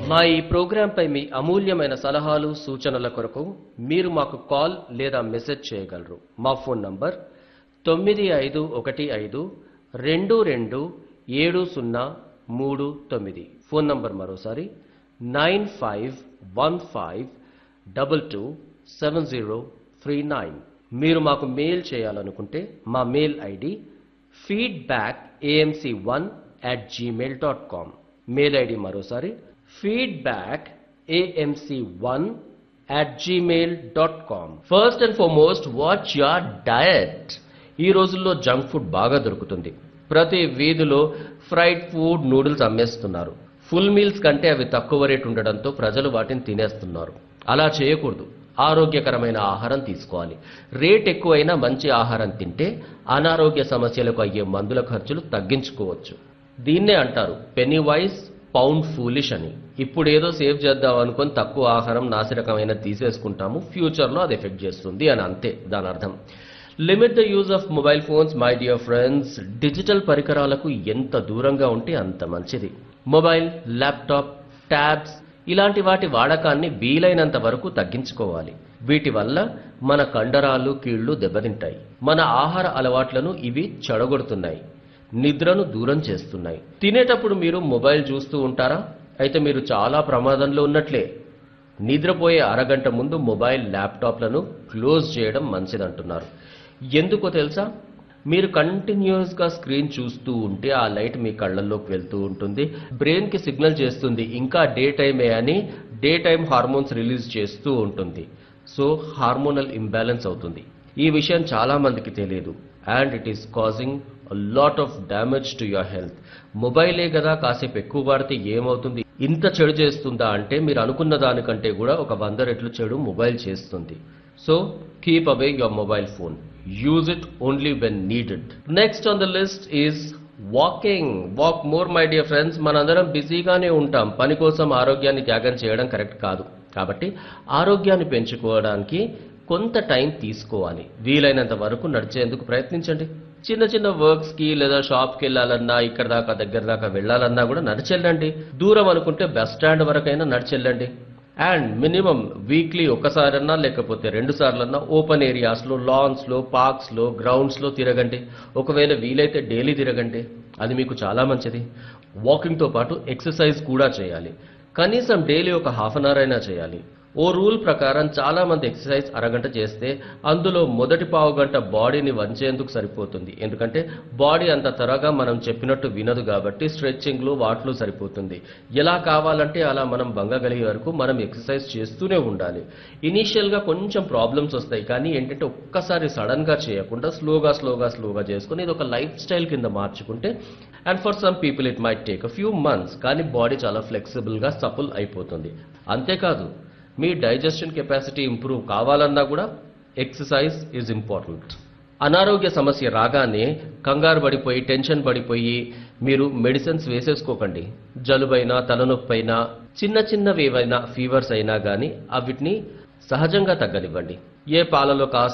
మా ఈ ప్రోగ్రాంపై మీ అమూల్యమైన సలహాలు సూచనల కొరకు మీరు మాకు కాల్ లేదా మెసేజ్ చేయగలరు మా ఫోన్ నంబర్ తొమ్మిది ఐదు ఒకటి ఐదు రెండు రెండు ఏడు సున్నా మూడు తొమ్మిది ఫోన్ నంబర్ మరోసారి nine five one five double two seven zero three nine మీరు మాకు మెయిల్ చేయాలనుకుంటే మా mail ID feedback AMC one at Gmail dot com mail ID మరోసారి feedback AMC one at Gmail dot com first and foremost watch your diet ఈ రోజుల్లో junk food బాగా దొరుకుతుంది ప్రతి వీధిలో ఫ్రైడ్ ఫుడ్ నూడిల్స్ అమ్మేస్తున్నారు ఫుల్ మీల్స్ కంటే అవి తక్కువ రేటు ఉండడంతో ప్రజలు వాటిని తినేస్తున్నారు అలా చేయకూడదు ఆరోగ్యకరమైన ఆహారం తీసుకోవాలి రేట్ ఎక్కువైనా మంచి ఆహారం తింటే అనారోగ్య సమస్యలకు అయ్యే మందుల ఖర్చులు తగ్గించుకోవచ్చు దీన్నే అంటారు పెనీ వైస్ పౌండ్ ఫూలిష్ అని ఇప్పుడు ఏదో సేవ్ చేద్దాం అనుకొని తక్కువ ఆహారం నాసిరకమైన తీసేసుకుంటాము ఫ్యూచర్లో అది ఎఫెక్ట్ చేస్తుంది అని అంతే దాని అర్థం limit the use of mobile phones my dear friends digital పరికరాలకు ఎంత దూరంగా ఉంటే అంత మంచిది మొబైల్ ల్యాప్టాప్ ట్యాబ్స్ ఇలాంటి వాటి వాడకాన్ని వీలైనంత వరకు తగ్గించుకోవాలి వీటి వల్ల మన కండరాలు కీళ్లు దెబ్బతింటాయి మన ఆహార అలవాట్లను ఇవి చెడగొడుతున్నాయి నిద్రను దూరం చేస్తున్నాయి తినేటప్పుడు మీరు మొబైల్ చూస్తూ ఉంటారా అయితే మీరు చాలా ప్రమాదంలో ఉన్నట్లే నిద్రపోయే అరగంట ముందు మొబైల్ ల్యాప్టాప్లను క్లోజ్ చేయడం మంచిదంటున్నారు ఎందుకో తెలుసా మీరు కంటిన్యూస్గా స్క్రీన్ చూస్తూ ఉంటే ఆ లైట్ మీ కళ్ళల్లోకి వెళ్తూ ఉంటుంది బ్రెయిన్కి సిగ్నల్ చేస్తుంది ఇంకా డే టైమే అని డే టైం హార్మోన్స్ రిలీజ్ చేస్తూ ఉంటుంది సో హార్మోనల్ ఇంబ్యాలెన్స్ అవుతుంది ఈ విషయం చాలా మందికి తెలియదు and it is causing lot of damage to your health మొబైలే కదా కాసేపు ఎక్కువ వాడితే ఏమవుతుంది ఇంత చెడు చేస్తుందా అంటే మీరు అనుకున్న దానికంటే కూడా ఒక వంద రెట్లు చెడు మొబైల్ చేస్తుంది so keep away your mobile phone use it only when needed next on the list is walking walk more my dear friends మనందరం బిజీగానే ఉంటాం పని కోసం ఆరోగ్యాన్ని త్యాగం చేయడం కరెక్ట్ కాదు కాబట్టి ఆరోగ్యాన్ని పెంచుకోవడానికి కొంత టైం తీసుకోవాలి వీలైనంత వరకు నడిచేందుకు ప్రయత్నించండి చిన్న చిన్న వర్క్స్ కి లేదా షాప్ కి వెళ్ళాలన్నా ఇక్కడ దాకా దగ్గర దాకా వెళ్ళాలన్నా కూడా నడిచెళ్ళండి దూరం అనుకుంటే బస్ స్టాండ్ వరకైనా నడిచెళ్ళండి అండ్ మినిమం వీక్లీ ఒక్కసారన్నా లేకపోతే రెండు సార్లన్నా ఓపెన్ ఏరియాస్లో లాన్స్లో పార్క్స్లో గ్రౌండ్స్లో తిరగండి ఒకవేళ వీలైతే డైలీ తిరగండి అది మీకు చాలా మంచిది వాకింగ్తో పాటు ఎక్సర్సైజ్ కూడా చేయాలి కనీసం డైలీ ఒక హాఫ్ అన్ అవర్ అయినా చేయాలి ఓ రూల్ ప్రకారం చాలా మంది ఎక్సర్సైజ్ అరగంట చేస్తే అందులో మొదటి పావు గంట బాడీని వంచేందుకు సరిపోతుంది ఎందుకంటే బాడీ అంత త్వరగా మనం చెప్పినట్టు వినదు కాబట్టి స్ట్రెచ్చింగ్లు వాటిలో సరిపోతుంది ఎలా కావాలంటే అలా మనం బంగగలిగే వరకు మనం ఎక్సర్సైజ్ చేస్తూనే ఉండాలి ఇనీషియల్గా కొంచెం ప్రాబ్లమ్స్ వస్తాయి కానీ ఏంటంటే ఒక్కసారి సడన్గా చేయకుండా స్లోగా స్లోగా స్లోగా చేసుకుని ఇది ఒక లైఫ్ స్టైల్ కింద మార్చుకుంటే and for some people it might take a few months కానీ బాడీ చాలా ఫ్లెక్సిబుల్గా సపుల్ అయిపోతుంది అంతేకాదు మీ డైజెషన్ కెపాసిటీ ఇంప్రూవ్ కావాలన్నా కూడా ఎక్సర్సైజ్ ఈజ్ ఇంపార్టెంట్ అనారోగ్య సమస్య రాగానే కంగారు పడిపోయి టెన్షన్ పడిపోయి మీరు మెడిసిన్స్ వేసేసుకోకండి జలుబైనా తలనొప్పైనా చిన్న చిన్నవి ఏవైనా ఫీవర్స్ అయినా కానీ అవిటిని సహజంగా తగ్గనివ్వండి ఏ పాలలో కాస్త